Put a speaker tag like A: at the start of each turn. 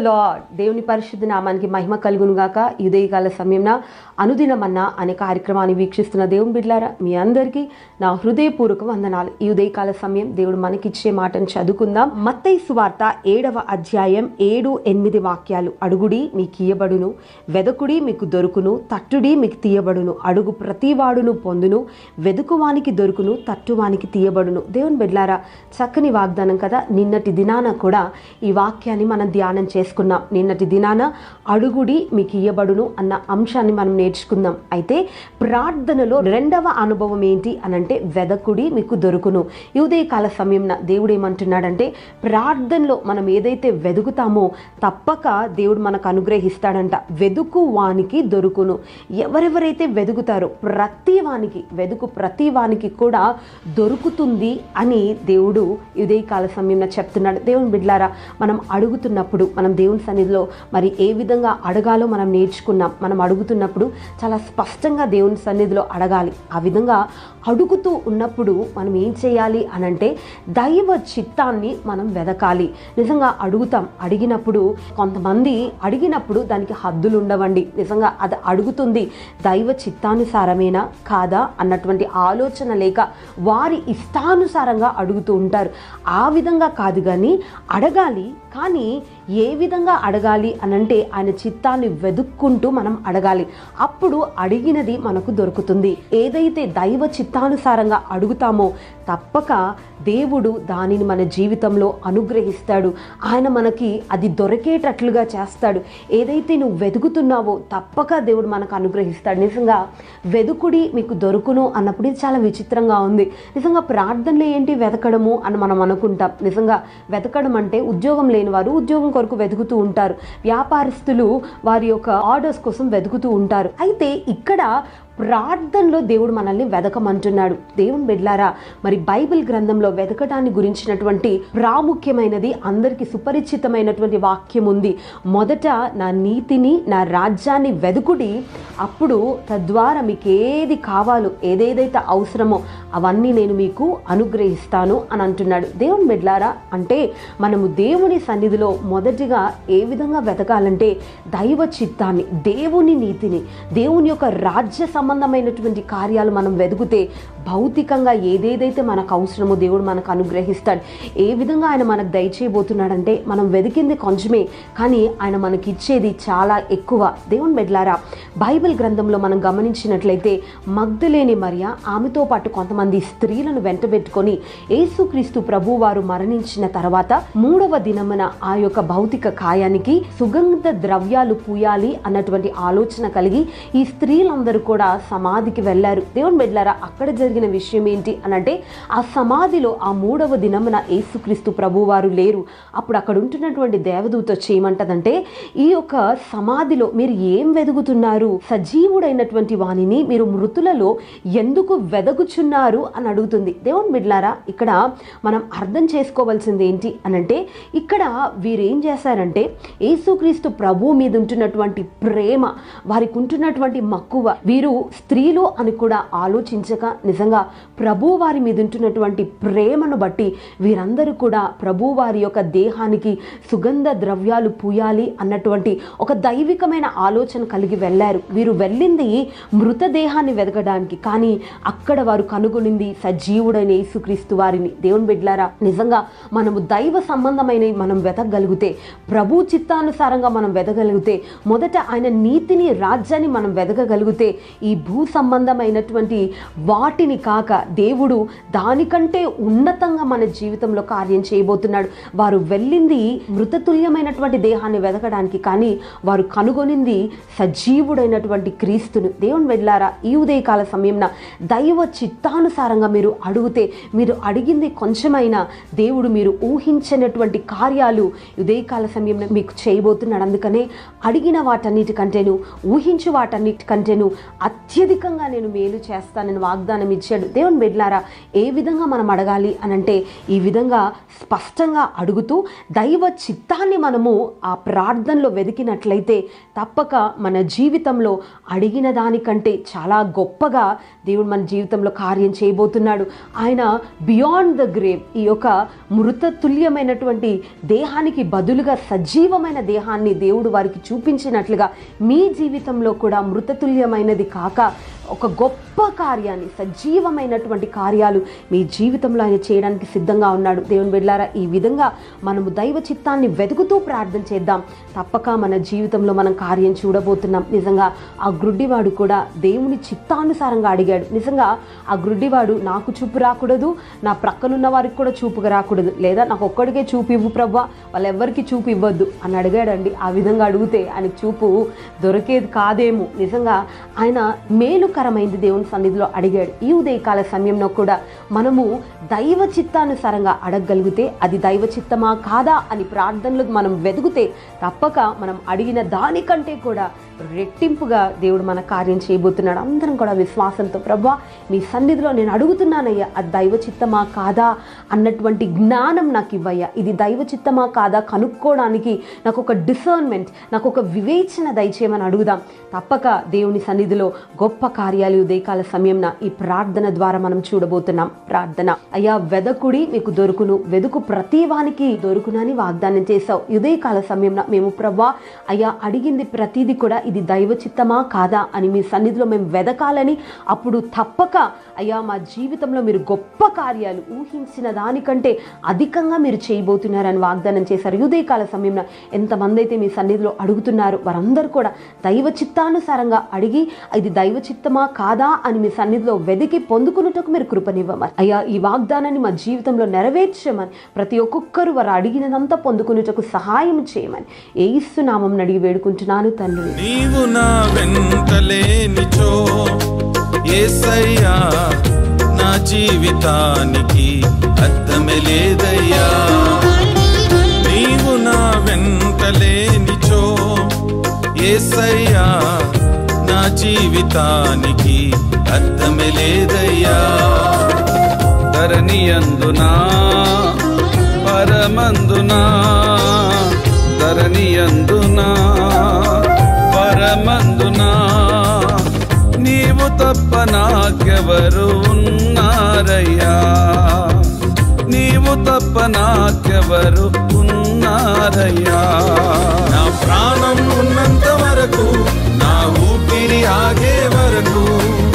A: lord దేవుని పరిశుద్ధ నామానికి మహిమ కలుగును గాక ఈ ఉదయకాల సమయంన అనుదినమన్నా అనే కార్యక్రమాన్ని వీక్షిస్తున్న దేవుని బిడ్లారా మీ అందరికీ నా హృదయపూర్వక వందనాలు ఈ ఉదయకాల సమయం దేవుడు మనకిచ్చే మాటను చదువుకుందాం మత్తయి సువార్త ఏడవ అధ్యాయం ఏడు ఎనిమిది వాక్యాలు అడుగుడి మీకు ఇయ్యబడును వెదకుడి మీకు దొరుకును తట్టుడి మీకు తీయబడును అడుగు ప్రతివాడును పొందును వెదుకువానికి దొరుకును తట్టువానికి తీయబడును దేవుని బిడ్లారా చక్కని వాగ్దానం కదా నిన్నటి దినాన కూడా ఈ వాక్యాన్ని మనం ధ్యానం చేసుకున్నాం నిన్నటి దినాన అడుగుడి మీకు ఇయ్యబడును అన్న అంశాన్ని మనం నేర్చుకుందాం అయితే ప్రార్థనలో రెండవ అనుభవం ఏంటి అనంటే వెదకుడి మీకు దొరుకును ఈ ఉదయకాల సమయంన దేవుడు ఏమంటున్నాడంటే ప్రార్థనలో మనం ఏదైతే వెదుకుతామో తప్పక దేవుడు మనకు అనుగ్రహిస్తాడంట వెదుకు వానికి దొరుకును ఎవరెవరైతే వెదుకుతారో ప్రతి వానికి వెదుకు ప్రతి వానికి కూడా దొరుకుతుంది అని దేవుడు ఈ ఉదయకాల సమయంలో చెప్తున్నాడు దేవుని బిడ్లారా మనం అడుగుతున్నప్పుడు మనం దేవుని సన్నిధిలో మరి ఏ విధంగా అడగాలో మనం నేర్చుకున్నాం మనం అడుగుతున్నప్పుడు చాలా స్పష్టంగా దేవుని సన్నిధిలో అడగాలి ఆ విధంగా అడుగుతూ ఉన్నప్పుడు మనం ఏం చేయాలి అనంటే దైవ చిత్తాన్ని మనం వెదకాలి నిజంగా అడుగుతాం అడిగినప్పుడు కొంతమంది అడిగినప్పుడు దానికి హద్దులు ఉండవండి నిజంగా అది అడుగుతుంది దైవ చిత్తానుసారమేనా కాదా అన్నటువంటి ఆలోచన లేక వారి ఇష్టానుసారంగా అడుగుతూ ఉంటారు ఆ విధంగా కాదు కానీ అడగాలి కానీ ఏ విధంగా అడగాలి అనంటే ఆయన చిత్తాన్ని వెతుక్కుంటూ మనం అడగాలి అప్పుడు అడిగినది మనకు దొరుకుతుంది ఏదైతే దైవ చిత్తానుసారంగా అడుగుతామో తప్పక దేవుడు దానిని మన జీవితంలో అనుగ్రహిస్తాడు ఆయన మనకి అది దొరికేటట్లుగా చేస్తాడు ఏదైతే నువ్వు వెతుకుతున్నావో తప్పక దేవుడు మనకు అనుగ్రహిస్తాడు నిజంగా వెదుకుడి మీకు దొరుకును అన్నప్పుడు ఇది చాలా విచిత్రంగా ఉంది నిజంగా ప్రార్థనలు ఏంటి వెతకడము అని మనం అనుకుంటాం నిజంగా వెతకడం అంటే ఉద్యోగం లేని వారు ఉద్యోగం కొరకు వెతుకుతూ ఉంటారు వ్యాపారస్తులు వారి యొక్క ఆర్డర్స్ కోసం వెతుకుతూ ఉంటారు అయితే ఇక్కడ ప్రార్థనలో దేవుడు మనల్ని వెదకమంటున్నాడు దేవుని బిడ్లారా మరి బైబిల్ గ్రంథంలో వెతకటాన్ని గురించినటువంటి ప్రాముఖ్యమైనది అందరికీ సుపరిచితమైనటువంటి వాక్యం ఉంది మొదట నా నీతిని నా రాజ్యాన్ని వెదుకుడి అప్పుడు తద్వారా మీకు ఏది కావాలో ఏదేదైతే అవసరమో అవన్నీ నేను మీకు అనుగ్రహిస్తాను అని అంటున్నాడు దేవుని బిడ్లారా అంటే మనము దేవుని సన్నిధిలో మొదటిగా ఏ విధంగా వెతకాలంటే దైవ చిత్తాన్ని దేవుని నీతిని దేవుని యొక్క రాజ్య సంబంధమైనటువంటి కార్యాలు మనం వెతుకుతే భౌతికంగా ఏదేదైతే మనకు అవసరమో దేవుడు మనకు అనుగ్రహిస్తాడు ఏ విధంగా ఆయన మనకు దయచేయబోతున్నాడంటే మనం వెతికింది కొంచెమే కానీ ఆయన మనకి ఇచ్చేది చాలా ఎక్కువ దేవుని బిడ్లారా బైబిల్ గ్రంథంలో మనం గమనించినట్లయితే మగ్ధలేని మరియ ఆమెతో పాటు కొంతమంది స్త్రీలను వెంటబెట్టుకొని యేసుక్రీస్తు ప్రభు వారు మరణించిన తర్వాత మూడవ దినమున ఆ యొక్క భౌతిక కాయానికి సుగంధ ద్రవ్యాలు పూయాలి అన్నటువంటి ఆలోచన కలిగి ఈ స్త్రీలందరూ కూడా సమాధికి వెళ్ళారు దేవుని బిడ్లారా అక్కడ జరిగిన విషయం ఏంటి అనంటే ఆ సమాధిలో ఆ మూడవ దినమున యేసుక్రీస్తు ప్రభు వారు లేరు అప్పుడు అక్కడ ఉంటున్నటువంటి దేవదూత చేయమంటదంటే ఈ యొక్క సమాధిలో మీరు ఏం వెదుగుతున్నారు సజీవుడైనటువంటి వాణిని మీరు మృతులలో ఎందుకు వెదగుచున్నారు అని అడుగుతుంది దేవుని బిడ్లారా ఇక్కడ మనం అర్థం చేసుకోవాల్సింది ఏంటి అనంటే ఇక్కడ వీరు ఏం చేశారంటే యేసుక్రీస్తు ప్రభు మీద ఉంటున్నటువంటి ప్రేమ వారికి ఉంటున్నటువంటి మక్కువ వీరు స్త్రీలు అని కూడా ఆలోచించక నిజంగా ప్రభు వారి మీద ఉంటున్నటువంటి ప్రేమను బట్టి వీరందరూ కూడా ప్రభు వారి యొక్క దేహానికి సుగంధ ద్రవ్యాలు పూయాలి అన్నటువంటి ఒక దైవికమైన ఆలోచన కలిగి వెళ్ళారు వీరు వెళ్ళింది మృతదేహాన్ని వెతకడానికి కానీ అక్కడ వారు కనుగొనింది సజీవుడైన యేసుక్రీస్తు వారిని దేవుని బిడ్లారా నిజంగా మనము దైవ సంబంధమైనవి మనం వెతకగలిగితే ప్రభు చిత్తానుసారంగా మనం వెతకగలిగితే మొదట ఆయన నీతిని రాజ్యాన్ని మనం వెతకగలిగితే ఈ భూ సంబంధమైనటువంటి వాటిని కాక దేవుడు దానికంటే ఉన్నతంగా మన జీవితంలో కార్యం చేయబోతున్నాడు వారు వెళ్ళింది మృతతుల్యమైనటువంటి దేహాన్ని వెతకడానికి కానీ వారు కనుగొనింది సజీవుడైనటువంటి క్రీస్తును దేవుని వెళ్ళారా ఈ ఉదయకాల సమయంన దైవ చిత్తానుసారంగా మీరు అడిగితే మీరు అడిగింది కొంచెమైనా దేవుడు మీరు ఊహించినటువంటి కార్యాలు ఉదయకాల సమయంలో మీకు చేయబోతున్నాడు అందుకనే అడిగిన వాటన్నిటికంటేను ఊహించు వాటన్నిటికంటేను అత్యధికంగా నేను మేలు చేస్తానని వాగ్దానం ఇచ్చాడు దేవుని బిడ్లారా ఏ విధంగా మనం అడగాలి అని అంటే ఈ విధంగా స్పష్టంగా అడుగుతూ దైవ చిత్తాన్ని మనము ఆ ప్రార్థనలో వెతికినట్లయితే తప్పక మన జీవితంలో అడిగిన దానికంటే చాలా గొప్పగా దేవుడు మన జీవితంలో కార్యం చేయబోతున్నాడు ఆయన బియాండ్ ద గ్రేవ్ ఈ యొక్క మృత తుల్యమైనటువంటి దేహానికి బదులుగా సజీవమైన దేహాన్ని దేవుడు వారికి చూపించినట్లుగా మీ జీవితంలో కూడా మృతతుల్యమైనది కాక ఒక గొప్ప కార్యాన్ని సజీవమైనటువంటి కార్యాలు మీ జీవితంలో ఆయన చేయడానికి సిద్ధంగా ఉన్నాడు దేవుని బిడ్డారా ఈ విధంగా మనము దైవ చిత్తాన్ని వెతుకుతూ ప్రార్థన చేద్దాం తప్పక మన జీవితంలో మనం కార్యం చూడబోతున్నాం నిజంగా ఆ గ్రుడ్డివాడు కూడా దేవుని చిత్తానుసారంగా అడిగాడు నిజంగా ఆ గ్రుడ్డివాడు నాకు చూపు రాకూడదు నా ప్రక్కనున్న వారికి కూడా చూపుగా రాకూడదు లేదా నాకు ఒక్కడికే చూపు ఇవ్వు ప్రభా వాళ్ళెవ్వరికి చూపు ఇవ్వద్దు అని అడిగాడండి ఆ విధంగా అడిగితే ఆయనకు చూపు దొరికేది కాదేమో నిజంగా ఆయన మేలుకరమైంది దేవుని సన్నిధిలో అడిగాడు ఈ ఉదయకాల సమయంలో కూడా మనము దైవ చిత్తానుసారంగా అడగగలిగితే అది దైవ చిత్తమా కాదా అని ప్రార్థనలో మనం వెతికితే తప్పక మనం అడిగిన దానికంటే కూడా రెట్టింపుగా దేవుడు మన కార్యం చేయబోతున్నాడు అందరం కూడా విశ్వాసంతో ప్రభా మీ సన్నిధిలో నేను అడుగుతున్నానయ్యా అది దైవ చిత్తమా కాదా అన్నటువంటి జ్ఞానం నాకు ఇవ్వయ్యా ఇది దైవ చిత్తమా కాదా కనుక్కోవడానికి నాకు ఒక డిసర్న్మెంట్ నాకు ఒక వివేచన దయచేయమని అడుగుదాం తప్పక దేవుని సన్నిధిలో గొప్ప కార్యాలు ఉదయకాల సమయంన ఈ ప్రార్థన ద్వారా మనం చూడబోతున్నాం ప్రార్థన అయ్యా వెదకుడి మీకు దొరుకును వెదుకు ప్రతి వానికి దొరుకునని వాగ్దానం చేశావు ఉదయకాల సమయంన మేము ప్రభా అయ్యా అడిగింది ప్రతిదీ కూడా ఇది దైవ చిత్తమా కాదా అని మీ సన్నిధిలో మేము వెదకాలని అప్పుడు తప్పక అయ్యా మా జీవితంలో మీరు గొప్ప కార్యాలు ఊహించిన దానికంటే అధికంగా మీరు చేయబోతున్నారని వాగ్దానం చేశారు ఉదయకాల సమయంలో ఎంతమంది అయితే మీ సన్నిధిలో అడుగుతున్నారు వారందరూ కూడా దైవ చిత్తానుసారంగా అడిగి ఇది దైవ చిత్తమా కాదా అని మీ సన్నిధిలో వెదికి పొందుకున్నట్టుకు మీరు కృపనివ్వమని అయ్యా ఈ వాగ్దానాన్ని మా జీవితంలో నెరవేర్చమని ప్రతి ఒక్కొక్కరు వారు అడిగినదంతా పొందుకునేటకు సహాయం చేయమని ఏ నామం అడిగి వేడుకుంటున్నాను తండ్రి
B: నీవు నా వెంటలేనిచో ఏసయ్యా నా జీవితానికి అర్థమే లేదయ్యా నీవు నా వెంటలేనిచో ఏసయ్యా నా జీవితానికి అర్థమే లేదయ్యా ధరణియందునా పరమందునా ధరణియందునా పరమందునా నీవు తప్ప నాకెవరు ఉన్నారయ్యా నీవు తప్ప నాకెవరు ఉన్నారయ్యా నా ప్రాణం ఉన్నంత వరకు నా ఊపిరి ఆగే వరకు